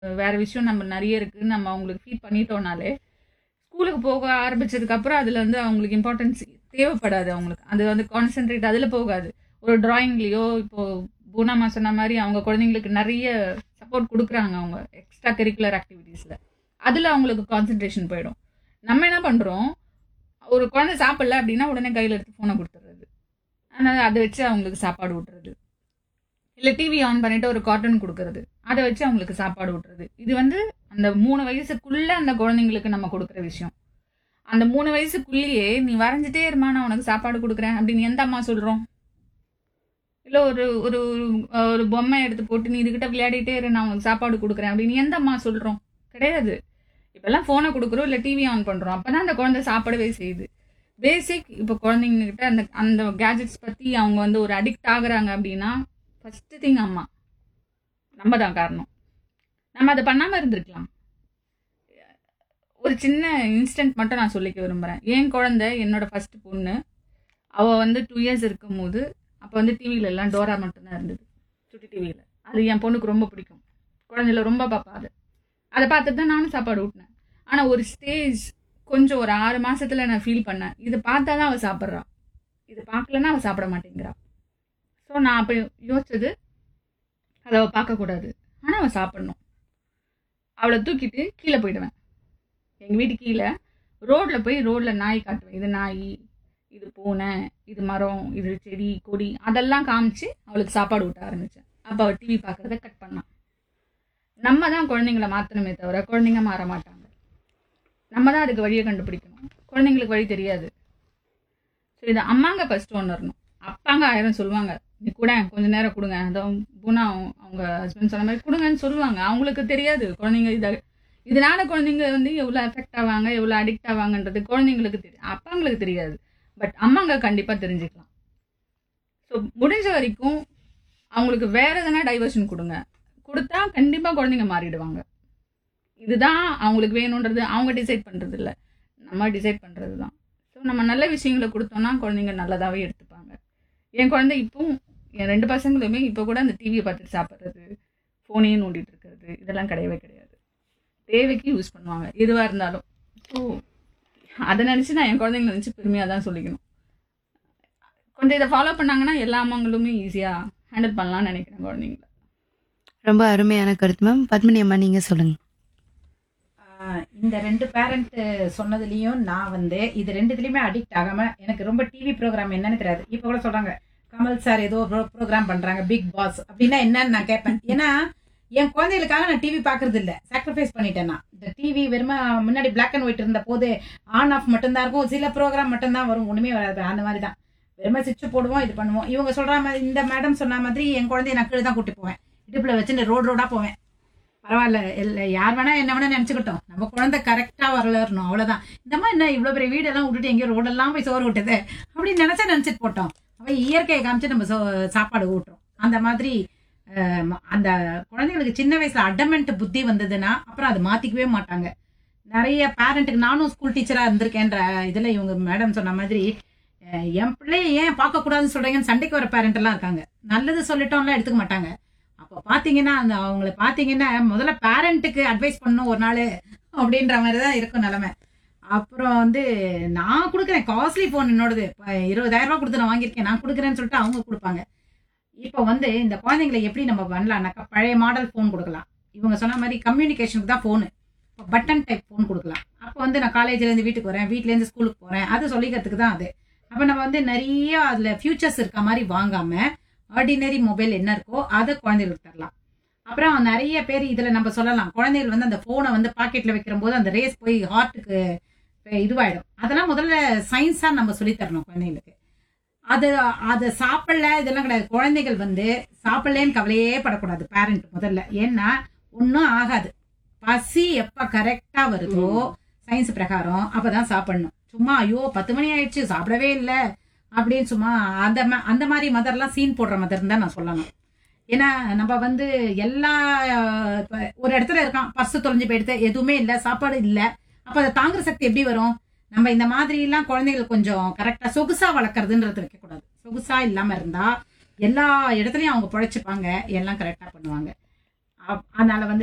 வேற விஷயம் நம்ம நிறைய இருக்குன்னு நம்ம அவங்களுக்கு ஃபீட் பண்ணிட்டோம்னாலே ஸ்கூலுக்கு போக ஆரம்பிச்சதுக்கு அப்புறம் அதுல வந்து அவங்களுக்கு இம்பார்ட்டன்ஸ் தேவைப்படாது அவங்களுக்கு அது வந்து கான்சென்ட்ரேட் அதுல போகாது ஒரு டிராயிங்லயோ இப்போ பூனாமா சொன்ன மாதிரி அவங்க குழந்தைங்களுக்கு நிறைய சப்போர்ட் கொடுக்குறாங்க அவங்க எக்ஸ்ட்ரா கரிக்குலர் ஆக்டிவிட்டீஸ்ல அதுல அவங்களுக்கு கான்சென்ட்ரேஷன் போயிடும் நம்ம என்ன பண்றோம் ஒரு குழந்தை சாப்பிடல அப்படின்னா உடனே கையில எடுத்து போனை கொடுத்துறது அதனால அதை வச்சு அவங்களுக்கு சாப்பாடு ஊட்டுறது இல்ல டிவி ஆன் பண்ணிட்டு ஒரு கார்ட்டூன் கொடுக்கறது அதை வச்சு அவங்களுக்கு சாப்பாடு ஊட்டுறது இது வந்து அந்த மூணு வயசுக்குள்ள அந்த குழந்தைங்களுக்கு நம்ம கொடுக்குற விஷயம் அந்த மூணு வயசுக்குள்ளேயே நீ வரைஞ்சிட்டே இருமா நான் உனக்கு சாப்பாடு கொடுக்குறேன் அப்படின்னு எந்த அம்மா சொல்றோம் இல்ல ஒரு ஒரு ஒரு- ஒரு பொம்மை எடுத்து போட்டு நீ இதுகிட்ட விளையாடிட்டே இரு நான் உனக்கு சாப்பாடு கொடுக்குறேன் அப்படின்னு எந்த அம்மா சொல்றோம் கிடையாது இப்பெல்லாம் போனை கொடுக்குறோம் இல்ல டிவி ஆன் பண்றோம் அப்பதான் அந்த குழந்தை சாப்பிடவே செய்யுது பேசிக் இப்போ குழந்தைங்க கிட்ட அந்த அந்த கேஜெட்ஸ் பத்தி அவங்க வந்து ஒரு அடிக்ட் ஆகுறாங்க அப்படின்னா ஃபர்ஸ்ட் திங் அம்மா நம்ம தான் காரணம் நம்ம அதை பண்ணாம இருந்திருக்கலாம் ஒரு சின்ன இன்ஸ்டன்ட் மட்டும் நான் சொல்லிக்க விரும்புறேன் என் குழந்தை என்னோட ஃபர்ஸ்ட் பொண்ணு அவ வந்து டூ இயர்ஸ் இருக்கும் போது அப்போ வந்து டிவியில எல்லாம் டோரா மட்டும்தான் இருந்தது சுட்டி டிவியில அது என் பொண்ணுக்கு ரொம்ப பிடிக்கும் குழந்தையில ரொம்ப பார்ப்பா அது அதை பார்த்துட்டு தான் நானும் சாப்பாடு ஊட்டினேன் ஆனா ஒரு ஸ்டேஜ் கொஞ்சம் ஒரு ஆறு மாசத்துல நான் ஃபீல் பண்ணேன் இதை பார்த்தா தான் அவ சாப்பிட்றா இது பார்க்கலன்னா அவ சாப்பிட மாட்டேங்கிறா ஸோ நான் அப்போ யோசிச்சது அதை அவள் பார்க்கக்கூடாது ஆனால் அவள் சாப்பிடணும் அவளை தூக்கிட்டு கீழே போயிடுவேன் எங்கள் வீட்டு கீழே ரோட்டில் போய் ரோட்டில் நாய் காட்டுவேன் இது நாய் இது பூனை இது மரம் இது செடி கொடி அதெல்லாம் காமிச்சு அவளுக்கு சாப்பாடு ஊட்ட ஆரம்பித்தேன் அப்போ அவள் டிவி பார்க்குறத கட் பண்ணான் நம்ம தான் குழந்தைங்கள மாற்றணுமே தவிர குழந்தைங்க மாற மாட்டாங்க நம்ம தான் அதுக்கு வழியை கண்டுபிடிக்கணும் குழந்தைங்களுக்கு வழி தெரியாது ஸோ இது அம்மாங்க ஃபர்ஸ்ட் உணரணும் அப்பாங்க ஆயிரம் சொல்லுவாங்க நீ கூட கொஞ்ச நேரம் கொடுங்க அதான் பூனா அவங்க- அவங்க ஹஸ்பண்ட் சொன்ன மாதிரி கொடுங்கன்னு சொல்லுவாங்க அவங்களுக்கு தெரியாது குழந்தைங்க இதை இதனால குழந்தைங்க வந்து எவ்வளோ எஃபெக்ட் ஆவாங்க எவ்வளோ அடிக்ட் ஆவாங்கன்றது குழந்தைங்களுக்கு தெரியும் அப்பாங்களுக்கு தெரியாது பட் அம்மாங்க கண்டிப்பாக தெரிஞ்சுக்கலாம் ஸோ முடிஞ்ச வரைக்கும் அவங்களுக்கு வேற எதனா டைவர்ஷன் கொடுங்க கொடுத்தா கண்டிப்பாக குழந்தைங்க மாறிடுவாங்க இதுதான் அவங்களுக்கு வேணுன்றது அவங்க டிசைட் பண்ணுறது இல்லை நம்ம டிசைட் பண்ணுறது தான் ஸோ நம்ம நல்ல விஷயங்களை கொடுத்தோம்னா குழந்தைங்க நல்லதாகவே எடுத்துப்பாங்க என் குழந்தை இப்பவும் என் ரெண்டு பசங்களுமே இப்போ கூட அந்த டிவியை பார்த்துட்டு சாப்பிட்றது ஃபோனையே நோண்டிட்டு இருக்கிறது இதெல்லாம் கிடையவே கிடையாது தேவைக்கு யூஸ் பண்ணுவாங்க எதுவாக இருந்தாலும் ஸோ அதை நினச்சி நான் என் குழந்தைங்களை நினச்சி பெருமையாக தான் சொல்லிக்கணும் கொஞ்சம் இதை ஃபாலோ பண்ணாங்கன்னா எல்லா அம்மாங்களுமே ஈஸியாக ஹேண்டில் பண்ணலாம்னு நினைக்கிறேன் குழந்தைங்கள ரொம்ப அருமையான கருத்து மேம் பத்மினி அம்மா நீங்க சொல்லுங்க ஆஹ் இந்த ரெண்டு பேரண்ட் சொன்னதுலயும் நான் வந்து இது ரெண்டுத்துலயுமே அடிக்ட் ஆகாம எனக்கு ரொம்ப டிவி ப்ரோக்ராம் என்னன்னு தெரியாது இப்ப கூட சொல்றாங்க கமல் சார் ஏதோ ப்ரோக்ராம் பண்றாங்க பிக் பாஸ் அப்படின்னா என்னன்னு நான் கேட்பேன் ஏன்னா என் குழந்தைகளுக்காக நான் டிவி பாக்குறது இல்ல சாக்ரிஃபைஸ் பண்ணிட்டேன் நான் இந்த டிவி வெறும முன்னாடி பிளாக் அண்ட் ஒயிட் இருந்த போது ஆன் ஆஃப் மட்டும்தான் இருக்கும் சில ப்ரோக்ராம் மட்டும்தான் வரும் ஒண்ணுமே வராது அந்த மாதிரி தான் வெறும சுவிட்ச் போடுவோம் இது பண்ணுவோம் இவங்க சொல்ற மாதிரி இந்த மேடம் சொன்ன மாதிரி என் குழந்தைய நான் கீழே தான் கூட்டி போவேன் இடுப்புல வச்சுட்டு ரோடு ரோடா போவேன் பரவாயில்ல இல்ல யார் வேணா என்ன வேணா நினைச்சுக்கிட்டோம் நம்ம குழந்தை கரெக்டா வளரணும் அவ்வளவுதான் இந்த மாதிரி என்ன இவ்வளவு பெரிய வீடெல்லாம் விட்டுட்டு எங்கேயோ ரோடெல்லாம் போய் சோறு விட்டது அப்படின்னு நினைச்சா நினைச்சிட்டு போட்டோம் அவ இயற்கையை காமிச்சு நம்ம சோ- சாப்பாடு ஊட்டுறோம் அந்த மாதிரி அஹ், ம- அந்த குழந்தைங்களுக்கு சின்ன வயசுல அடமெண்ட் புத்தி வந்ததுன்னா அப்புறம் அதை மாத்திக்கவே மாட்டாங்க நிறைய பேரண்ட்டுக்கு நானும் ஸ்கூல் டீச்சரா இருந்திருக்கேன்ற இதுல இவங்க மேடம் சொன்ன மாதிரி அஹ், என் பிள்ளைய ஏன் பார்க்க கூடாதுன்னு சொல்றீங்கன்னு சண்டைக்கு வர பேரண்ட் எல்லாம் இருக்காங்க நல்லது சொல்லிட்டோம்லாம் எடுத்துக்க மாட்டாங்க அப்போ பாத்தீங்கன்னா அந்த அவங்கள பாத்தீங்கன்னா முதல்ல பேரண்ட்டுக்கு அட்வைஸ் பண்ணணும் ஒரு நாள் அப்படின்ற மாதிரி தான் இருக்கும் நிலைமை அப்புறம் வந்து நான் கொடுக்குறேன் காஸ்ட்லி ஃபோன் என்னோடது இப்ப இருபதாயிரம் ரூபாய் கொடுத்து நான் வாங்கியிருக்கேன் நான் கொடுக்குறேன்னு சொல்லிட்டு அவங்க கொடுப்பாங்க இப்போ வந்து இந்த குழந்தைங்களை எப்படி நம்ம பண்ணலாம்னாக்கா பழைய மாடல் ஃபோன் கொடுக்கலாம் இவங்க சொன்ன மாதிரி கம்யூனிகேஷனுக்கு தான் ஃபோனு இப்போ பட்டன் டைப் ஃபோன் கொடுக்கலாம் அப்போ வந்து நான் காலேஜ்ல இருந்து வீட்டுக்கு வரேன் வீட்ல இருந்து ஸ்கூலுக்கு போறேன் அது சொல்லிக்கிறதுக்கு தான் அது அப்போ நம்ம வந்து நிறைய அதுல ஃபியூச்சர்ஸ் இருக்க மாதிரி வாங்காம ஆர்டினரி மொபைல் என்ன இருக்கோ அதை குழந்தைகளுக்கு தரலாம் அப்புறம் நிறைய பேர் இதுல நம்ம சொல்லலாம் குழந்தைகள் வந்து அந்த போனை வந்து பாக்கெட்ல வைக்கிற போது அந்த ரேஸ் போய் ஹார்ட்டுக்கு இதுவாயிடும் அதெல்லாம் முதல்ல சயின்ஸா நம்ம சொல்லி தரணும் குழந்தைங்களுக்கு அது அதை சாப்பிடல இதெல்லாம் கிடையாது குழந்தைகள் வந்து சாப்பிடலன்னு கவலையே படக்கூடாது பேரண்ட் முதல்ல ஏன்னா ஒன்றும் ஆகாது பசி எப்ப கரெக்டா வருதோ சயின்ஸ் பிரகாரம் அப்பதான் சாப்பிடணும் சும்மா ஐயோ பத்து மணி ஆயிடுச்சு சாப்பிடவே இல்லை அப்படின்னு சும்மா அந்த மா- அந்த மாதிரி மதர்லாம் சீன் போடுற மதர் தான் நான் சொல்லணும் ஏன்னா நம்ம வந்து எல்லா அஹ், இப்ப ஒரு இடத்துல இருக்கான் பர்ஸ் தொலைஞ்சு போயிடுது எதுவுமே இல்லை சாப்பாடு இல்லை அப்ப அதை தாங்குற சக்தி எப்படி வரும் நம்ம இந்த மாதிரி எல்லாம் குழந்தைகள் கொஞ்சம் கரெக்டா சொகுசா வளர்க்கறதுன்றது வைக்கக்கூடாது சொகுசா இல்லாம இருந்தா எல்லா இடத்துலயும் அவங்க பொழைச்சுப்பாங்க எல்லாம் கரெக்டா பண்ணுவாங்க அப்- அதனால வந்து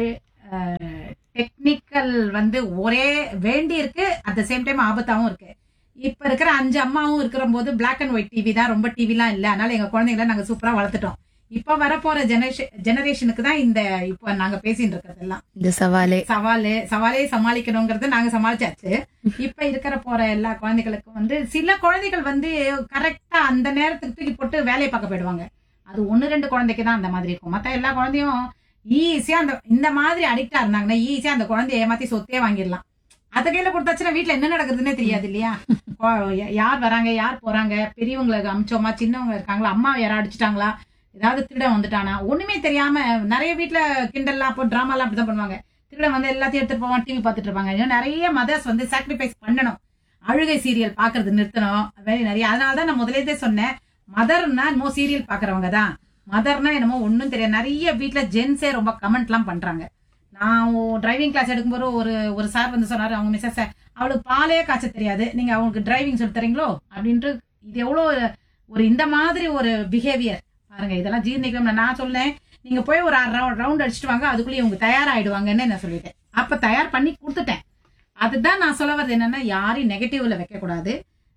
டெக்னிக்கல் வந்து ஒரே வேண்டி இருக்கு அட் த சேம் டைம் ஆபத்தாவும் இருக்கு இப்ப இருக்கிற அஞ்சு அம்மாவும் இருக்கிற போது பிளாக் அண்ட் ஒயிட் டிவி தான் ரொம்ப டிவிலாம் இல்ல அதனால எங்க குழந்தைங்கள நாங்க சூப்பரா வளர்த்துட்டோம் இப்ப வரப்போற ஜெனரேஷன் ஜெனரேஷனுக்கு தான் இந்த இப்போ நாங்க பேசிட்டு இருக்கிறதெல்லாம் இந்த சவாலே சவாலு சவாலே சமாளிக்கணுங்கிறது நாங்க சமாளிச்சாச்சு இப்ப இருக்கிற போற எல்லா குழந்தைகளுக்கும் வந்து சில குழந்தைகள் வந்து கரெக்டா அந்த நேரத்துக்கு தூக்கி போட்டு வேலையை பார்க்க போயிடுவாங்க அது ஒன்னு ரெண்டு குழந்தைக்கு தான் அந்த மாதிரி இருக்கும் மத்த எல்லா குழந்தையும் ஈஸியா அந்த இந்த மாதிரி அடிக்டா இருந்தாங்கன்னா ஈஸியா அந்த குழந்தைய ஏமாத்தி சொத்தே வாங்கிடலாம் அத கையில கொடுத்தாச்சுன்னா வீட்ல என்ன நடக்குதுன்னே தெரியாது இல்லையா கொ- யார் வராங்க யார் போறாங்க பெரியவங்களுக்கு அமிச்சோமா சின்னவங்க இருக்காங்களா அம்மா யாரா அடிச்சிட்டாங்களா ஏதாவது திருடன் வந்துட்டானா ஒண்ணுமே தெரியாம நிறைய வீட்ல கிண்டல்லாம் அப்போ டிராமாலாம் அப்படிதான் பண்ணுவாங்க திருடன் வந்து எல்லாத்தையும் எடுத்துட்டு போவான் டிவி பார்த்துட்டு இருப்பாங்க இன்னும் நிறைய மதர்ஸ் வந்து சாக்ரிஃபைஸ் பண்ணணும் அழுகை சீரியல் பாக்குறது நிறுத்தணும் வேற நிறைய அதனால தான் நான் முதலே சொன்னேன் மதர்னா என்னமோ சீரியல் பாக்குறவங்க தான் மதர்னா என்னமோ ஒண்ணும் தெரியாது நிறைய வீட்ல ஜென்ஸே ரொம்ப கமெண்ட்லாம் பண்றாங்க நான் டிரைவிங் கிளாஸ் எடுக்கும்போது ஒரு ஒரு சார் வந்து சொன்னாரு அவங்க மிஸ்ஸஸ் அவளுக்கு பாலே காய்ச்ச தெரியாது நீங்க அவங்களுக்கு டிரைவிங் சொல்லி தரீங்களோ அப்படின்ட்டு இது எவ்வளோ ஒரு இந்த மாதிரி ஒரு பிஹேவியர் பாருங்க இதெல்லாம் ஜீர்ணிக்கணும் நான் சொன்னேன் நீங்க போய் ஒரு ரவுண்ட் அடிச்சுட்டு வாங்க அதுக்குள்ளேயே இவங்க தயாராயிடுவாங்கன்னு நான் சொல்லிட்டேன் அப்ப தயார் பண்ணி கொடுத்துட்டேன் அதுதான் நான் சொல்ல வர்றது என்னன்னா யாரையும் நெகட்டிவ்ல வைக்க கூடாது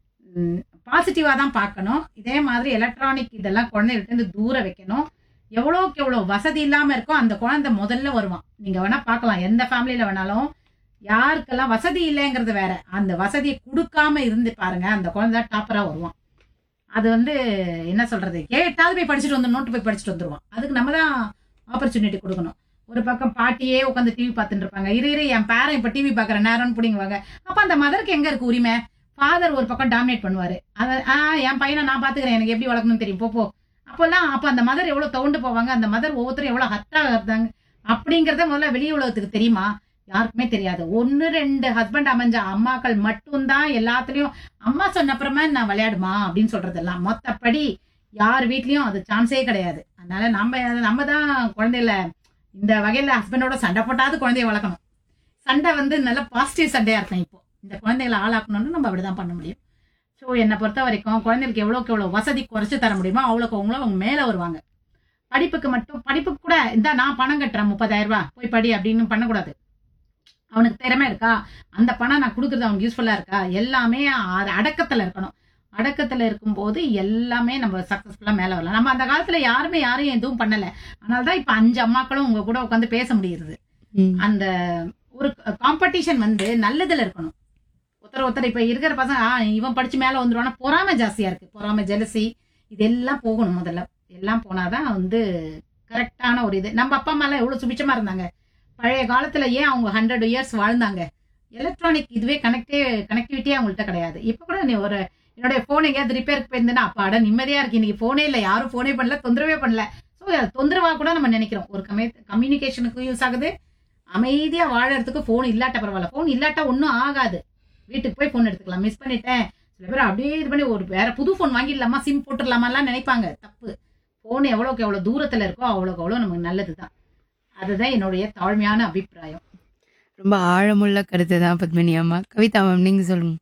பாசிட்டிவா தான் பார்க்கணும் இதே மாதிரி எலக்ட்ரானிக் இதெல்லாம் குழந்தைகிட்ட இருந்து தூர வைக்கணும் எவ்வளோக்கு எவ்வளோ வசதி இல்லாம இருக்கோ அந்த குழந்தை முதல்ல வருவான் நீங்க வேணா பார்க்கலாம் எந்த ஃபேமிலியில வேணாலும் யாருக்கெல்லாம் வசதி இல்லைங்கிறது வேற அந்த வசதியை கொடுக்காம இருந்து பாருங்க அந்த குழந்தை டாப்பரா வருவான் அது வந்து என்ன சொல்றது கேட்டாவது போய் படிச்சுட்டு வந்து நோட்டு போய் படிச்சுட்டு வந்துருவான் அதுக்கு நம்ம தான் ஆப்பர்ச்சுனிட்டி கொடுக்கணும் ஒரு பக்கம் பாட்டியே உட்காந்து டிவி பார்த்துட்டு இருப்பாங்க இரு இரு என் பேரன் இப்ப டிவி பாக்குற நேரம்னு பிடிங்குவாங்க அப்ப அந்த மதருக்கு எங்க இருக்கு உரிமை ஃபாதர் ஒரு பக்கம் டாமினேட் பண்ணுவாரு அத ஆ என் பையனை நான் பாத்துக்கிறேன் எனக்கு எப்படி வளர்க்கணும்னு தெரியும் போ போ அப்போல்லாம் அப்ப அந்த மதர் எவ்வளவு தவுண்டு போவாங்க அந்த மதர் ஒவ்வொருத்தரும் எவ்வளவு ஹத்தா இருந்தாங்க அப்படிங்கறத முதல்ல வெளி உலகத்துக்கு தெரியுமா யாருக்குமே தெரியாது ஒன்னு ரெண்டு ஹஸ்பண்ட் அமைஞ்ச அம்மாக்கள் மட்டும்தான் எல்லாத்துலயும் அம்மா சொன்ன அப்புறமா நான் விளையாடுமா அப்படின்னு சொல்றதெல்லாம் மொத்தப்படி யார் வீட்லயும் அது சான்ஸே கிடையாது அதனால நம்ம நம்ம தான் குழந்தையில இந்த வகையில ஹஸ்பண்டோட சண்டை போட்டாவது குழந்தைய வளர்க்கணும் சண்டை வந்து நல்ல பாசிட்டிவ் சண்டையா இருக்கும் இப்போ இந்த குழந்தைகளை ஆளாக்கணும்னு நம்ம அப்படிதான் பண்ண முடியும் ஸோ என்னை பொறுத்த வரைக்கும் குழந்தைகளுக்கு எவ்வளோக்கு எவ்வளோ வசதி குறைச்சு தர முடியுமோ அவ்வளோக்கு அவங்களோ அவங்க மேலே வருவாங்க படிப்புக்கு மட்டும் படிப்புக்கு கூட இந்த நான் பணம் கட்டுறேன் முப்பதாயிரம் ரூபாய் போய் படி அப்படின்னு பண்ணக்கூடாது அவனுக்கு திறமை இருக்கா அந்த பணம் நான் கொடுக்குறது அவனுக்கு யூஸ்ஃபுல்லா இருக்கா எல்லாமே அ- அடக்கத்துல இருக்கணும் அடக்கத்துல இருக்கும்போது எல்லாமே நம்ம சக்சஸ்ஃபுல்லா மேல வரலாம் நம்ம அந்த காலத்துல யாருமே யாரையும் எதுவும் பண்ணல அதனால தான் இப்ப அஞ்சு அம்மாக்களும் உங்க கூட உட்காந்து பேச முடியுது ம். அந்த ஒரு காம்படிஷன் வந்து நல்லதுல இருக்கணும் ஒருத்தர் ஒருத்தர் இப்ப இருக்கிற பசங்க ஆ, இவன் படிச்சு மேல வந்துருவானா பொறாமை ஜாஸ்தியா இருக்கு பொறாமை ஜெலசி இதெல்லாம் போகணும் முதல்ல எல்லாம் போனாதான் வந்து கரெக்டான ஒரு இது நம்ம அப்பா அம்மா எல்லாம் எவ்வளவு சுபிச்சமா இருந்தாங்க பழைய காலத்துல ஏன் அவங்க ஹண்ட்ரட் இயர்ஸ் வாழ்ந்தாங்க எலக்ட்ரானிக் இதுவே கனெக்டே கனெக்டிவிட்டியே அவங்கள்ட்ட கிடையாது இப்ப கூட நீ ஒரு என்னுடைய போன் எங்கேயாவது ரிப்பேருக்கு போயிருந்தேன்னா அப்பாடா நிம்மதியா இருக்கு இன்னைக்கு போனே இல்ல யாரும் போனே பண்ணல தொந்தரவே பண்ணல ஸோ தொந்தரவா கூட நம்ம நினைக்கிறோம் ஒரு கமே கம்யூனிகேஷனுக்கும் யூஸ் ஆகுது அமைதியா வாழறதுக்கு போன் இல்லாட்ட பரவாயில்ல போன் இல்லாட்டா ஒன்றும் ஆகாது வீட்டுக்கு போய் போன் எடுத்துக்கலாம் மிஸ் பண்ணிட்டேன் சில பேர் அப்படியே இது பண்ணி ஒரு வேற புது போன் வாங்கிடலாமா சிம் போட்டுடலாமாலாம் நினைப்பாங்க தப்பு போன் எவ்வளோக்கு எவ்வளோ தூரத்துல இருக்கோ அவ்வளோக்கு அவ்வளோ நமக்கு நல்லதுதான் அதுதான் என்னுடைய தாழ்மையான அபிப்பிராயம் ரொம்ப ஆழமுள்ள கருத்து தான் பத்மினி அம்மா கவிதா மேம் நீங்க சொல்லுங்க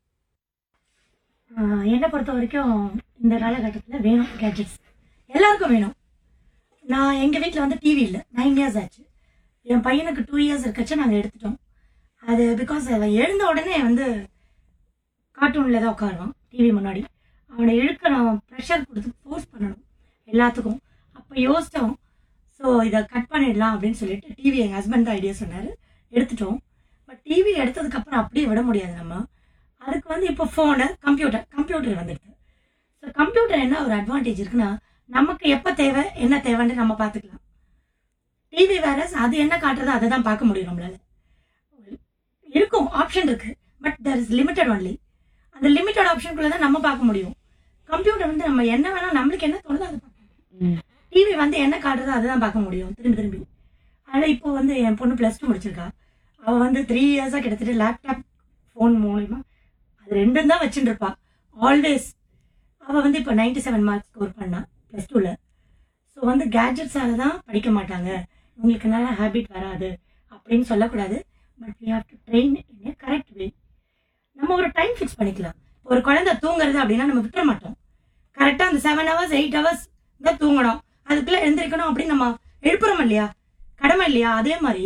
ஆஹ் என்னை பொறுத்த வரைக்கும் இந்த காலகட்டத்தில் வேணும் கேட்ஜெட்ஸ் எல்லாருக்கும் வேணும் நான் எங்கள் வீட்டில் வந்து டிவி இல்லை நைன் இயர்ஸ் ஆச்சு என் பையனுக்கு டூ இயர்ஸ் இருக்கச்சு நாங்கள் எடுத்துட்டோம் அது பிகாஸ் அவன் எழுந்த உடனே வந்து கார்ட்டூனில் தான் உட்காருவான் டிவி முன்னாடி அவனை இழுக்கணும் ப்ரெஷர் கொடுத்து ஃபோர்ஸ் பண்ணணும் எல்லாத்துக்கும் அப்போ யோசித்தோம் ஸோ இதை கட் பண்ணிடலாம் அப்படின்னு சொல்லிட்டு டிவி எங்கள் ஹஸ்பண்ட் தான் ஐடியா சொன்னார் எடுத்துட்டோம் பட் டிவி எடுத்ததுக்கப்புறம் அப்படியே விட முடியாது நம்ம அதுக்கு வந்து இப்போ ஃபோனு கம்ப்யூட்டர் கம்ப்யூட்டர் வந்துடுது ஸோ கம்ப்யூட்டர் என்ன ஒரு அட்வான்டேஜ் இருக்குன்னா நமக்கு எப்போ தேவை என்ன தேவைன்னு நம்ம பார்த்துக்கலாம் டிவி வேற அது என்ன காட்டுறதோ அதை தான் பார்க்க முடியும் நம்மளால இருக்கும் ஆப்ஷன் இருக்கு but there is limited only அந்த லிமிட்டட் ஆப்ஷனுக்குள்ள தான் நம்ம பார்க்க முடியும் கம்ப்யூட்டர் வந்து நம்ம என்ன வேணா நம்மளுக்கு என்ன தோணுதோ அதை பார்க்கணும் டிவி வந்து என்ன காட்டுறதோ அதை தான் பார்க்க முடியும் திரும்பி திரும்பி ஆனால் இப்போ வந்து என் பொண்ணு ப்ளஸ் டூ முடிச்சிருக்கா அவள் வந்து த்ரீ இயர்ஸாக கிட்டத்தட்ட லேப்டாப் ஃபோன் மூலிமா அது ரெண்டும் தான் வச்சுட்டு இருப்பா ஆல்வேஸ் அவள் வந்து இப்போ நைன்டி செவன் மார்க்ஸ் ஸ்கோர் பண்ணா ப்ளஸ் டூவில் ஸோ வந்து கேட்ஜெட்ஸால தான் படிக்க மாட்டாங்க உங்களுக்கு நல்ல ஹேபிட் வராது அப்படின்னு சொல்லக்கூடாது but we have to train in correct way நம்ம ஒரு டைம் ஃபிக்ஸ் பண்ணிக்கலாம் இப்போ ஒரு குழந்தை தூங்குறது அப்படின்னா நம்ம விட்டுற மாட்டோம் கரெக்டாக அந்த செவன் ஹவர்ஸ் எயிட் ஹவர்ஸ் தான் தூங்கணும் அதுக்குள்ளே எழுந்திருக்கணும் அப்படின்னு நம்ம எழுப்புறோம் இல்லையா கடமை இல்லையா அதே மாதிரி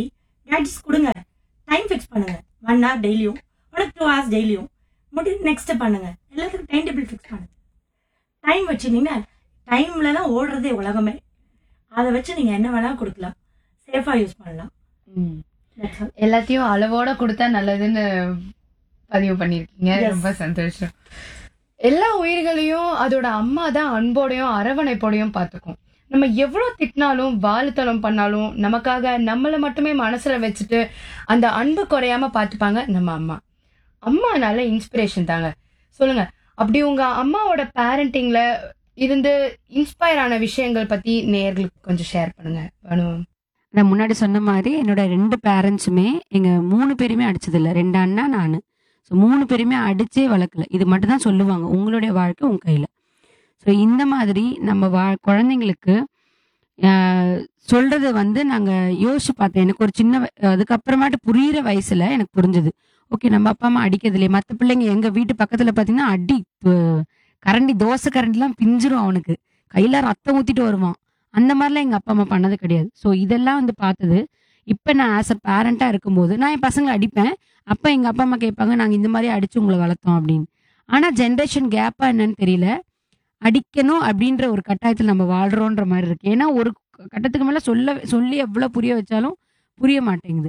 கேட்ஜெட்ஸ் கொடுங்க டைம் ஃபிக்ஸ் பண்ணுங்க ஒன் ஹவர் டெய்லியும் உனக்கு டூ ஹவர்ஸ் டெய்லியும் முடி நெக்ஸ்ட் பண்ணுங்க எல்லாத்துக்கும் டைம் டேபிள் ஃபிக்ஸ் பண்ணுங்க டைம் வச்சுனீங்கன்னா டைம்ல தான் ஓடுறதே உலகமே அதை வச்சு நீங்க என்ன வேணா கொடுக்கலாம் சேஃபா யூஸ் பண்ணலாம் That's all. எல்லாத்தையும் அளவோட கொடுத்தா நல்லதுன்னு பதிவு பண்ணிருக்கீங்க Yes. ரொம்ப சந்தோஷம் எல்லா உயிர்களையும் அதோட அம்மா தான் அன்போடையும் அரவணைப்போடையும் பார்த்துக்கும் நம்ம எவ்வளவு திட்டினாலும் வாழுத்தனம் பண்ணாலும் நமக்காக நம்மள மட்டுமே மனசுல வச்சுட்டு அந்த அன்பு குறையாம பார்த்துப்பாங்க நம்ம அம்மா அம்மானால இன்ஸ்பிரேஷன் தாங்க சொல்லுங்க அப்படி உங்க அம்மாவோட பேரண்டிங்ல இருந்து இன்ஸ்பயர் ஆன விஷயங்கள் பத்தி நேயர்களுக்கு கொஞ்சம் ஷேர் பண்ணுங்க வேணும் நான் முன்னாடி சொன்ன மாதிரி என்னோட ரெண்டு பேரண்ட்ஸுமே எங்க மூணு பேருமே அடிச்சதில்ல ரெண்டு அண்ணா நான் ஸோ மூணு பேருமே அடிச்சே வளர்க்கல இது மட்டும் தான் சொல்லுவாங்க உங்களுடைய வாழ்க்கை உங்க கையில ஸோ இந்த மாதிரி நம்ம வா குழந்தைங்களுக்கு ஆஹ், சொல்றது வந்து நாங்க யோசிச்சு பார்த்தேன் எனக்கு ஒரு சின்ன வ- அதுக்கப்புறமாட்டு புரியிற வயசுல எனக்கு புரிஞ்சது ஓகே நம்ம அப்பா அம்மா அடிக்கிறது இல்லையே மற்ற பிள்ளைங்க எங்க வீட்டு பக்கத்துல பாத்தீங்கன்னா அடி ப- கரண்டி தோசை கரண்டிலாம் பிஞ்சிரும் அவனுக்கு கையில ரத்தம் ஊத்திட்டு வருவான் அந்த மாதிரிலாம் எங்க அப்பா அம்மா பண்ணது கிடையாது ஸோ இதெல்லாம் வந்து பார்த்தது இப்போ நான் ஆஸ் அ பேரண்டா இருக்கும்போது நான் என் பசங்களை அடிப்பேன் அப்போ எங்க அப்பா அம்மா கேட்பாங்க நாங்க இந்த மாதிரி அடிச்சு உங்களை வளர்த்தோம் அப்படின்னு ஆனா ஜென்ரேஷன் கேப்பா என்னன்னு தெரியல அடிக்கணும் அப்படின்ற ஒரு கட்டாயத்தில் நம்ம வாழ்றோன்ற மாதிரி இருக்கு ஏன்னா ஒரு கட்டத்துக்கு மேல சொல்ல சொல்லி எவ்வளவு புரிய வச்சாலும் புரிய மாட்டேங்குது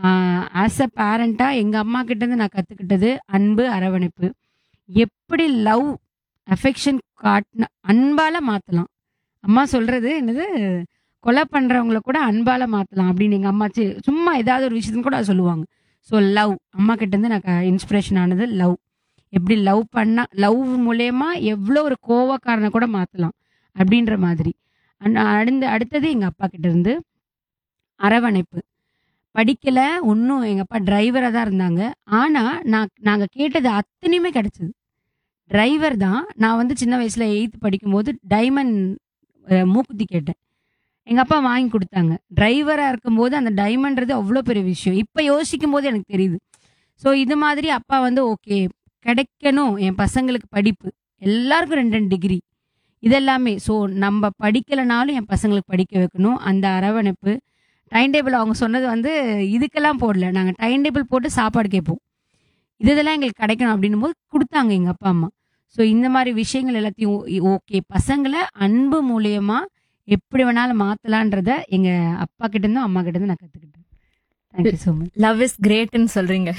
ஆஸ் அ பேரண்டா எங்க அம்மா கிட்ட இருந்து நான் கத்துக்கிட்டது அன்பு அரவணைப்பு எப்படி லவ் அஃபெக்ஷன் காட்டின அன்பால மாத்தலாம் அம்மா சொல்றது என்னது கொலை பண்றவங்கள கூட அன்பால மாத்தலாம் அப்படின்னு எங்க அம்மா சி- சும்மா ஏதாவது ஒரு விஷயத்துல கூட அது சொல்லுவாங்க ஸோ லவ் அம்மா கிட்ட இருந்து எனக்கு இன்ஸ்பிரேஷன் ஆனது லவ் எப்படி லவ் பண்ணா லவ் மூலயமா எவ்வளோ ஒரு கோவக்காரனை கூட மாத்தலாம் அப்படின்ற மாதிரி அண்ட் அடுத்த அடுத்தது எங்க அப்பா கிட்ட இருந்து அரவணைப்பு படிக்கல ஒன்றும் எங்க அப்பா டிரைவராக தான் இருந்தாங்க ஆனா நான் நாங்க கேட்டது அத்தனையுமே கிடைச்சது டிரைவர் தான் நான் வந்து சின்ன வயசுல எயித்து படிக்கும்போது டைமண்ட் அஹ், மூக்குத்தி கேட்டேன் எங்க அப்பா வாங்கி கொடுத்தாங்க டிரைவரா இருக்கும்போது அந்த டைமண்ட்றது அவ்வளோ பெரிய விஷயம் இப்போ யோசிக்கும் போது எனக்கு தெரியுது ஸோ இது மாதிரி அப்பா வந்து ஓகே கிடைக்கணும் என் பசங்களுக்கு படிப்பு எல்லாருக்கும் ரெண்டு ரெண்டு டிகிரி இதெல்லாமே ஸோ நம்ம படிக்கலைனாலும் என் பசங்களுக்கு படிக்க வைக்கணும் அந்த அரவணைப்பு டைம் டேபிள் அவங்க சொன்னது வந்து இதுக்கெல்லாம் போடல நாங்கள் டைம் டேபிள் போட்டு சாப்பாடு கேட்போம் இது இதெல்லாம் எங்களுக்கு கிடைக்கணும் அப்படின்னும் போது கொடுத்தாங்க எங்கள் அப்பா அம்மா ஸோ இந்த மாதிரி விஷயங்கள் எல்லாத்தையும் ஓகே பசங்களை அன்பு மூலியமா எப்படி வேணாலும் மாத்தலான்றத எங்க அப்பா கிட்ட இருந்தும் அம்மா கிட்ட இருந்து நான் கத்துக்கிட்டேன் thank you so much love is கிரேட்னு சொல்றீங்க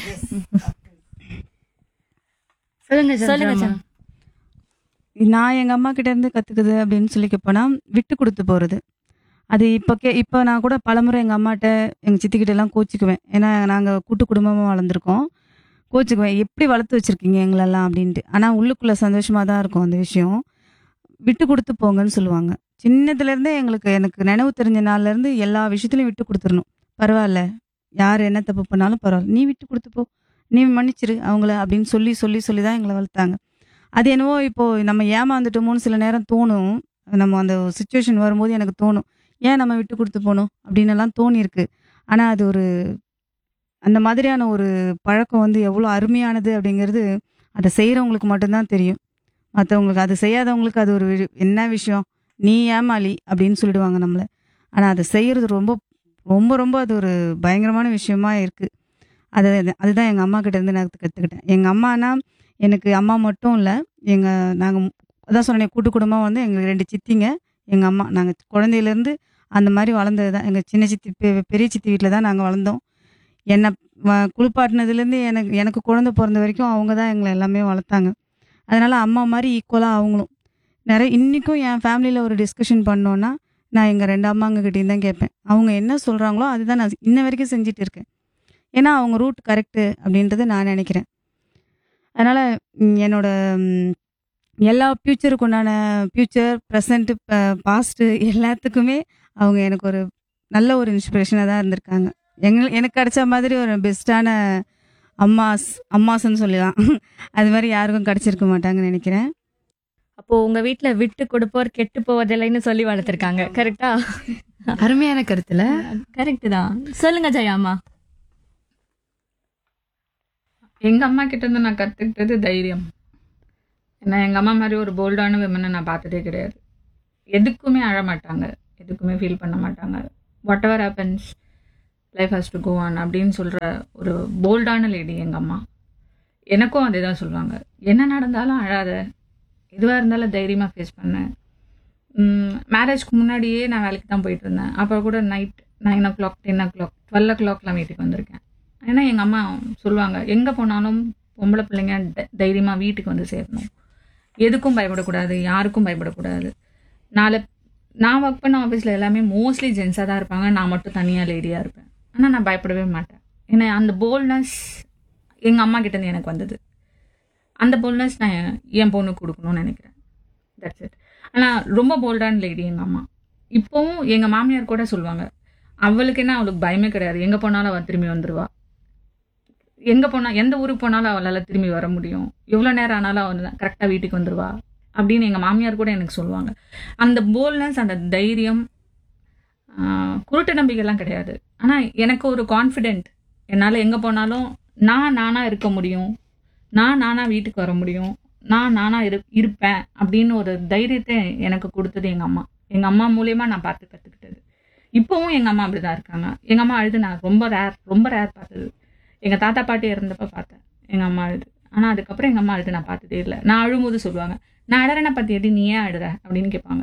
சொல்லுங்க சொல்லுங்க சந்திரம்மா. சந்திரம்மா. நான் எங்கள் அம்மா கிட்ட இருந்து கற்றுக்குது அப்படின்னு சொல்லி போனால் விட்டு கொடுத்து போகிறது அது இப்போ கே இப்போ நான் கூட பலமுறை எங்கள் அம்மாட்ட எங்கள் சித்திக்கிட்ட எல்லாம் கோச்சிக்குவேன் ஏன்னா நாங்கள் கூட்டு குடும்பமாக வளர்ந்துருக்கோம் கோச்சிக்குவேன் எப்படி வளர்த்து வச்சுருக்கீங்க எங்களெல்லாம் அப்படின்ட்டு ஆனால் உள்ளுக்குள்ளே சந்தோஷமாக தான் இருக்கும் அந்த விஷயம் விட்டு கொடுத்து போங்கன்னு சொல்லுவாங்க சின்னதுலேருந்தே எங்களுக்கு எனக்கு நினைவு தெரிஞ்ச நாள்லேருந்து எல்லா விஷயத்துலையும் விட்டு கொடுத்துடணும் பரவாயில்ல யார் என்ன தப்பு பண்ணாலும் பரவாயில்ல நீ விட்டு கொடுத்து போ நீ மன்னிச்சிரு அவங்கள அப்படின்னு சொல்லி சொல்லி சொல்லி தான் எங்களை வளர்த்தாங்க அது என்னவோ இப்போ நம்ம ஏமாந்துட்டோமோன்னு சில நேரம் தோணும் நம்ம அந்த சுச்சுவேஷன் வரும்போது எனக்கு தோணும் ஏன் நம்ம விட்டு கொடுத்து போகணும் அப்படின்னு எல்லாம் தோணியிருக்கு ஆனால் அது ஒரு அந்த மாதிரியான ஒரு பழக்கம் வந்து எவ்வளோ அருமையானது அப்படிங்கிறது அதை செய்கிறவங்களுக்கு மட்டும்தான் தெரியும் மற்றவங்களுக்கு அது செய்யாதவங்களுக்கு அது ஒரு வி- என்ன விஷயம் நீ ஏமாளி அப்படின்னு சொல்லிடுவாங்க நம்மளை ஆனால் அதை செய்கிறது ரொம்ப ரொம்ப ரொம்ப அது ஒரு பயங்கரமான விஷயமா இருக்குது அது அதுதான் எங்கள் அம்மா கிட்ட இருந்து நான் கற்றுக்கிட்டேன் எங்கள் அம்மானா எனக்கு அம்மா மட்டும் இல்லை எங்கள் நாங்கள் அதான் சொன்னேன் கூட்டு குடும்பம் வந்து எங்களுக்கு ரெண்டு சித்திங்க எங்கள் அம்மா நாங்கள் குழந்தையிலேருந்து அந்த மாதிரி வளர்ந்தது தான் எங்கள் சின்ன சித்தி பெ- பெரிய சித்தி வீட்டில் தான் நாங்கள் வளர்ந்தோம் என்னை வ- குளிப்பாட்டினதுலேருந்து எனக்கு எனக்கு குழந்தை பிறந்த வரைக்கும் அவங்க தான் எங்களை எல்லாமே வளர்த்தாங்க அதனால் அம்மா மாதிரி ஈக்குவலாக அவங்களும் நிறைய இன்றைக்கும் என் ஃபேமிலியில் ஒரு டிஸ்கஷன் பண்ணோன்னா நான் எங்கள் ரெண்டு அம்மாங்க கிட்டேயும் தான் கேட்பேன் அவங்க என்ன சொல்கிறாங்களோ அதுதான் நான் இன்ன வரைக்கும் செஞ்சுட்டு இருக்கேன் ஏன்னா அவங்க ரூட் கரெக்டு அப்படின்றத நான் நினைக்கிறேன் அதனால் என்னோட ம், எல்லா ஃப்யூச்சருக்கு உண்டான ஃப்யூச்சர் ப்ரெசண்ட்டு பாஸ்ட்டு எல்லாத்துக்குமே அவங்க எனக்கு ஒரு நல்ல ஒரு இன்ஸ்பிரேஷனாக தான் இருந்திருக்காங்க எங்க எனக்கு கிடைச்ச மாதிரி ஒரு பெஸ்ட்டான அம்மாஸ் அம்மாஸ்ன்னு சொல்லலாம் அது மாதிரி யாருக்கும் கிடைச்சிருக்க மாட்டாங்கன்னு நினைக்கிறேன் அப்போ உங்க வீட்ல விட்டு கொடுப்போர் கெட்டு போவதில்லைன்னு சொல்லி வளர்த்திருக்காங்க கரெக்டா அருமையான கருத்துல கரெக்ட் தான் சொல்லுங்க ஜெயாமா எங்க அம்மா கிட்ட இருந்து நான் கத்துக்கிட்டது தைரியம் ஏன்னா எங்க அம்மா மாதிரி ஒரு போல்டான விமனை நான் பார்த்ததே கிடையாது எதுக்குமே அழ மாட்டாங்க எதுக்குமே ஃபீல் பண்ண மாட்டாங்க whatever happens life has to go on அப்படின்னு சொல்கிற ஒரு போல்டான லேடி எங்கள் அம்மா எனக்கும் அதே தான் சொல்லுவாங்க என்ன நடந்தாலும் அழாத எதுவாக இருந்தாலும் தைரியமாக ஃபேஸ் பண்ணு மேரேஜ்க்கு முன்னாடியே நான் வேலைக்கு தான் போயிட்டு இருந்தேன் அப்போ கூட night nine o'clock ten o'clock twelve ஓ கிளாக்லாம் வீட்டுக்கு வந்திருக்கேன் ஏன்னா எங்கள் அம்மா சொல்லுவாங்க எங்கே போனாலும் பொம்பளை பிள்ளைங்க த- தைரியமா வீட்டுக்கு வந்து சேரணும் எதுக்கும் பயப்படக்கூடாது யாருக்கும் பயப்படக்கூடாது நாளை நான் ஒர்க் பண்ண ஆஃபீஸில் எல்லாமே மோஸ்ட்லி ஜென்ஸாக தான் இருப்பாங்க நான் மட்டும் தனியாக லேடியாக இருப்பேன் ஆனால் நான் பயப்படவே மாட்டேன் ஏன்னா அந்த போல்ட்னஸ் எங்கள் அம்மா கிட்டேருந்து எனக்கு வந்தது அந்த போல்ட்னஸ் நான் என் என் பொண்ணுக்கு கொடுக்கணும்னு நினைக்கிறேன் தட்ஸ் இட் ஆனால் ரொம்ப போல்டான லேடி எங்கள் அம்மா இப்போவும் எங்கள் மாமியார் கூட சொல்லுவாங்க அவளுக்கு என்ன அவளுக்கு பயமே கிடையாது எங்கே போனாலும் அவள் திரும்பி வந்துடுவா எங்கே போனால் எந்த ஊருக்கு போனாலும் அவளால் திரும்பி வர முடியும் எவ்வளோ நேரம் ஆனாலும் அவள் கரெக்டாக வீட்டுக்கு வந்துடுவா அப்படின்னு எங்கள் மாமியார் கூட எனக்கு சொல்லுவாங்க அந்த போல்ட்னஸ் அந்த தைரியம் ஆஹ், குருட்டு நம்பிக்கைலாம் கிடையாது ஆனால் எனக்கு ஒரு கான்ஃபிடென்ட் என்னால் எங்கே போனாலும் நான் நானாக இருக்க முடியும் நான் நானாக வீட்டுக்கு வர முடியும் நான் நானாக இரு இருப்பேன் அப்படின்னு ஒரு தைரியத்தை எனக்கு கொடுத்தது எங்கள் அம்மா எங்கள் அம்மா மூலியமா நான் பார்த்து கற்றுக்கிட்டது இப்போவும் எங்கள் அம்மா அப்படி தான் இருக்காங்க எங்கள் அம்மா அழுது நான் ரொம்ப ரேர் ரொம்ப ரேர் பார்த்தது எங்கள் தாத்தா பாட்டி இறந்தப்ப பார்த்தேன் எங்கள் அம்மா அழுது ஆனால் அதுக்கப்புறம் எங்கள் அம்மா அழுது நான் பார்த்ததே இல்லை நான் அழும்போது சொல்லுவாங்க நான் அழறேனை பற்றி எடி நீ ஏன் அழுற அப்படின்னு கேட்பாங்க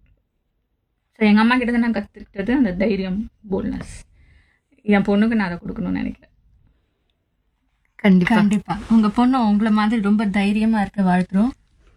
ஸோ எங்கள் அம்மா கிட்ட நான் கற்றுக்கிட்டது அந்த தைரியம் போல்ட்னஸ் என் பொண்ணுக்கு நான் அதை கொடுக்கணும்னு நினைக்கிறேன் கண்டிப்பா கண்டிப்பா உங்க பொண்ணு உங்களை மாதிரி ரொம்ப தைரியமா இருக்க வாழ்த்துறோம்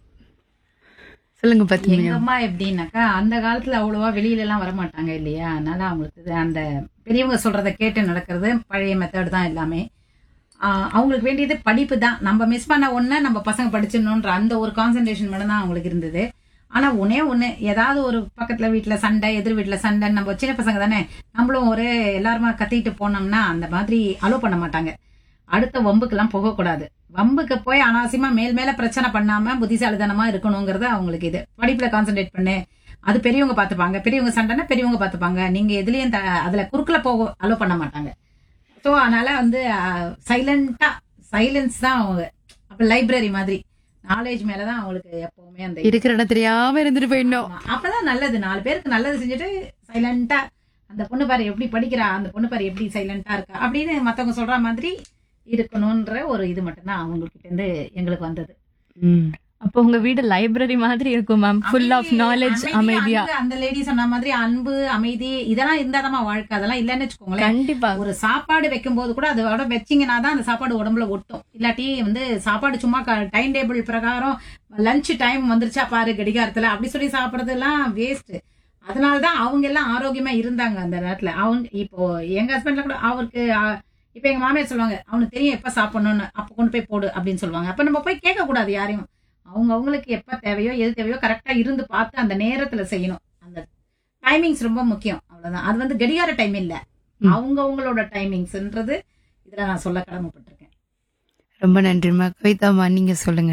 சொல்லுங்க எங்க பாத்தீங்க அம்மா எப்படின்னாக்கா அந்த காலத்துல அவ்வளவா வெளியில எல்லாம் வர மாட்டாங்க இல்லையா அதனால அவங்களுக்கு இது அந்த பெரியவங்க சொல்றத கேட்டு நடக்கிறது பழைய மெத்தட் தான் எல்லாமே ஆஹ் அவங்களுக்கு வேண்டியது படிப்பு தான் நம்ம மிஸ் பண்ண ஒண்ணு நம்ம பசங்க படிச்சிடணுன்ற அந்த ஒரு கான்சென்ட்ரேஷன் மட்டும் தான் அவங்களுக்கு இருந்தது ஆனா ஒன்னே ஒண்ணு ஏதாவது ஒரு பக்கத்துல வீட்டுல சண்டை எதிர் வீட்டுல சண்டை நம்ம சின்ன பசங்க தானே நம்மளும் ஒரே எல்லாருமா கத்திட்டு போனோம்னா அந்த மாதிரி அலோ பண்ண மாட்டாங்க அடுத்த வம்புக்கெல்லாம் போகக்கூடாது வம்புக்கு போய் அனாவசியமா மேல் மேல பிரச்சனை பண்ணாம புத்திசாலித்தனமா இருக்கணுங்கிறது அவங்களுக்கு இது படிப்புல கான்சென்ட்ரேட் பண்ணு அது பெரியவங்க பார்த்துப்பாங்க பெரியவங்க சண்டைன்னா பெரியவங்க பார்த்துப்பாங்க நீங்க எதுலயும் த- அதுல குறுக்கல போக அலோ பண்ண மாட்டாங்க ஸோ அதனால வந்து சைலண்டா சைலன்ஸ் தான் அவங்க அப்ப லைப்ரரி மாதிரி நாலேஜ் மேலதான் அவங்களுக்கு எப்பவுமே அந்த இது. இருக்கிற இடம் தெரியாம இருந்துட்டு போயிடணும் ஆமா. அப்பதான் நல்லது நாலு பேருக்கு நல்லது செஞ்சுட்டு சைலண்டா அந்த பொண்ணு பாரு எப்படி படிக்கிறா அந்த பொண்ணு பாரு எப்படி சைலண்டா இருக்கா அப்படின்னு மத்தவங்க சொல்ற மாதிரி இருக்கணும்ன்ற ஒரு இது மட்டும்தான் அவங்ககிட்ட இருந்து எங்களுக்கு வந்தது அப்போ உங்க வீடு லைப்ரரி மாதிரி இருக்கும் மேம் ஃபுல் ஆஃப் அமைதி, நாலேஜ் அமைதி, அமைதியா அன்பு, அந்த லேடி சொன்ன மாதிரி அன்பு அமைதி இதெல்லாம் இருந்தாதான் வாழ்க்கை அதெல்லாம் இல்லைன்னு வச்சுக்கோங்களேன் கண்டிப்பா ஒரு சாப்பாடு வைக்கும் போது கூட அதோட வச்சீங்கன்னா தான் அந்த சாப்பாடு உடம்புல ஒட்டும் இல்லாட்டி வந்து சாப்பாடு சும்மா டைம் டேபிள் பிரகாரம் லஞ்ச் டைம் வந்துருச்சா பாரு கடிகாரத்துல அப்படி சொல்லி சாப்பிடுறது எல்லாம் வேஸ்ட் அதனாலதான் அவங்க எல்லாம் ஆரோக்கியமா இருந்தாங்க அந்த நேரத்துல அவங்க இப்போ எங்க ஹஸ்பண்ட்ல கூட அவருக்கு அஹ், இப்ப எங்க மாமியார் சொல்லுவாங்க அவனுக்கு தெரியும் எப்ப சாப்பிடணும்னு அப்ப கொண்டு போய் போடு அப்படின்னு சொல்லுவாங்க அப்ப நம்ம போய் கேட்க கூடாது யாரையும் அவங்க அவங்களுக்கு எப்ப தேவையோ எது தேவையோ கரெக்டா இருந்து பார்த்து அந்த நேரத்துல செய்யணும் அந்த டைமிங்ஸ் ரொம்ப முக்கியம் அவ்வளவுதான் அது வந்து கடிகார டைம் இல்ல ம். அவங்க அவங்களோட டைமிங்ஸ்ன்றது இதுல நான் சொல்ல கடமைப்பட்டிருக்கேன் ரொம்ப நன்றிம்மா கவிதாம்மா நீங்க சொல்லுங்க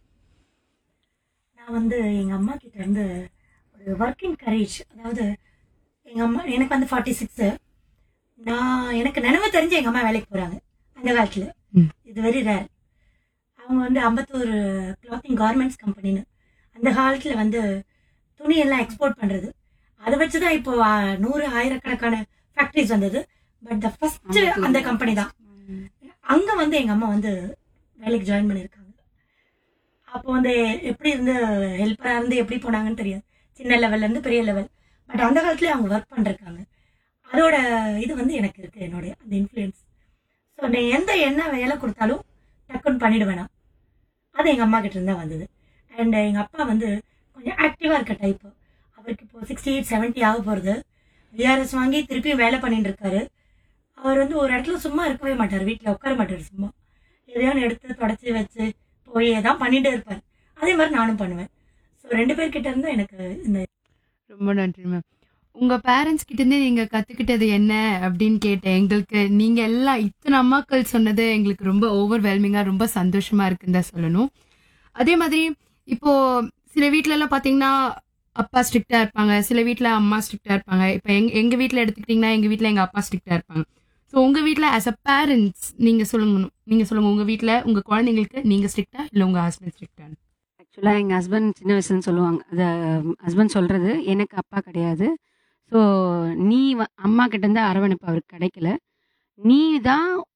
நான் வந்து எங்க அம்மா கிட்ட இருந்து ஒரு ஒர்க்கிங் கரேஜ் அதாவது எங்க அம்மா எனக்கு வந்து ஃபார்ட்டி சிக்ஸ் நான் எனக்கு நினைவு தெரிஞ்சு எங்க அம்மா வேலைக்கு போறாங்க அந்த காலத்துல ம். இது வெரி ரேர் அவங்க வந்து அம்பத்தூர் கிளாத்திங் கார்மெண்ட்ஸ் கம்பெனின்னு அந்த காலத்துல வந்து துணி எல்லாம் எக்ஸ்போர்ட் பண்றது அதை வச்சுதான் இப்போ ஆ, நூறு ஆயிரக்கணக்கான ஃபேக்டரிஸ் வந்தது பட் த ஃபர்ஸ்ட் அந்த கம்பெனி தான் அங்க வந்து எங்க அம்மா வந்து வேலைக்கு ஜாயின் பண்ணியிருக்காங்க அப்போ வந்து எப்படி இருந்து ஹெல்ப்பரா இருந்து எப்படி போனாங்கன்னு தெரியாது சின்ன லெவல்ல இருந்து பெரிய லெவல் பட் அந்த காலத்துல அவங்க ஒர்க் பண்ணிருக்காங்க அதோட இது வந்து எனக்கு இருக்கு என்னுடைய அந்த இன்ஃப்ளூயன்ஸ் ஸோ நான் எந்த என்ன வேலை கொடுத்தாலும் டக்குன்னு பண்ணிடுவேன் நான் அது எங்க அம்மா கிட்ட இருந்தா வந்தது அண்ட் எங்க அப்பா வந்து கொஞ்சம் ஆக்டிவா இருக்க டைப் அவருக்கு இப்போ சிக்ஸ்டி எயிட் செவன்ட்டி ஆக போறது விஆர்எஸ் வாங்கி திருப்பியும் வேலை பண்ணிட்டு இருக்காரு அவர் வந்து ஒரு இடத்துல சும்மா இருக்கவே மாட்டார் வீட்டில் உட்கார மாட்டார் சும்மா எதையானு எடுத்து தொடச்சி வச்சு போய் தான் பண்ணிட்டே இருப்பார் அதே மாதிரி நானும் பண்ணுவேன் ஸோ ரெண்டு பேர்கிட்ட இருந்தும் எனக்கு இந்த ரொம்ப நன்றி மேம் உங்க பேரண்ட்ஸ் கிட்ட இருந்து நீங்க கத்துக்கிட்டது என்ன அப்படின்னு கேட்டேன் எங்களுக்கு நீங்க எல்லாம் இத்தனை அம்மாக்கள் சொன்னது எங்களுக்கு ரொம்ப ஓவர்வெல்மிங்கா ரொம்ப சந்தோஷமா இருக்குன்னு தான் சொல்லணும் அதே மாதிரி இப்போ சில வீட்ல எல்லாம் பாத்தீங்கன்னா அப்பா ஸ்ட்ரிக்டா இருப்பாங்க சில வீட்ல அம்மா ஸ்ட்ரிக்டா இருப்பாங்க இப்போ எங்க எங்க வீட்ல எடுத்துக்கிட்டீங்கன்னா எங்க வீட்ல எங்க அப்பா ஸ்ட்ரிக்டா இருப்பாங்க ஸோ உங்க வீட்ல ஆஸ் அ பேரண்ட்ஸ் நீங்க சொல்லுங்க நீங்க சொல்லுங்க உங்க வீட்ல உங்க குழந்தைங்களுக்கு நீங்க ஸ்ட்ரிக்டா இல்ல உங்க ஹஸ்பண்ட் ஸ்ட்ரிக்டா ஆக்சுவலாக எங்கள் ஹஸ்பண்ட் சின்ன வயசுன்னு சொல்லுவாங்க அது ஹஸ்பண்ட் சொல்கிறது எனக்கு அப்பா கிடையாது ஸோ நீ வ- அம்மா கிட்ட இருந்து அரவணைப்பு அவருக்கு கிடைக்கல நீ தான்